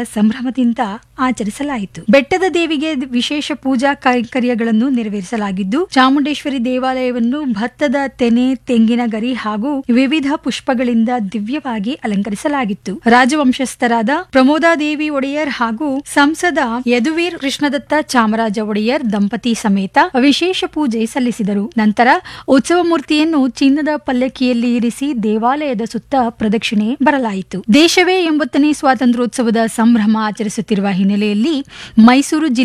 ಸಂಭ್ರಮದಿಂದ ಆಚರಿಸಲಾಯಿತು ಬೆಟ್ಟದ ದೇವಿಗೆ ವಿಶೇಷ ಪೂಜಾ ಕೈಂಕರ್ಯಗಳನ್ನು ನೆರವೇರಿಸಲಾಗಿದ್ದು ಚಾಮುಂಡೇಶ್ವರಿ ದೇವಾಲಯವನ್ನು ಭತ್ತದ ತೆನೆ ತೆಂಗಿನ ಗರಿ ಹಾಗೂ ವಿವಿಧ ಪುಷ್ಪಗಳಿಂದ ದಿವ್ಯವಾಗಿ ಅಲಂಕರಿಸಲಾಗಿತ್ತು ರಾಜವಂಶಸ್ಥರಾದ ಪ್ರಮೋದಾದೇವಿ ಒಡೆಯರ್ ಹಾಗೂ ಸಂಸದ ಯದುವೀರ್ ಕೃಷ್ಣದತ್ತ ಚಾಮರಾಜ ಒಡೆಯರ್ ದಂಪತಿ ಸಮೇತ ವಿಶೇಷ ಪೂಜೆ ಸಲ್ಲಿಸಿದರು ನಂತರ ಉತ್ಸವ ಮೂರ್ತಿಯನ್ನು ಚಿನ್ನದ ಪಲ್ಲಕ್ಕಿಯಲ್ಲಿ ಇರಿಸಿ ದೇವಾಲಯದ ಸುತ್ತ ಪ್ರದಕ್ಷಿಣೆ ಬರಲಾಯಿತು ದೇಶವೇ ಎಂಬತ್ತನೇ ಸ್ವಾತಂತ್ರ್ಯೋತ್ಸವದ ಸಂಭ್ರಮ ಆಚರಿಸುತ್ತಿರುವ ಹಿನ್ನೆಲೆಯಲ್ಲಿ ಮೈಸೂರು ಜಿಲ್ಲೆ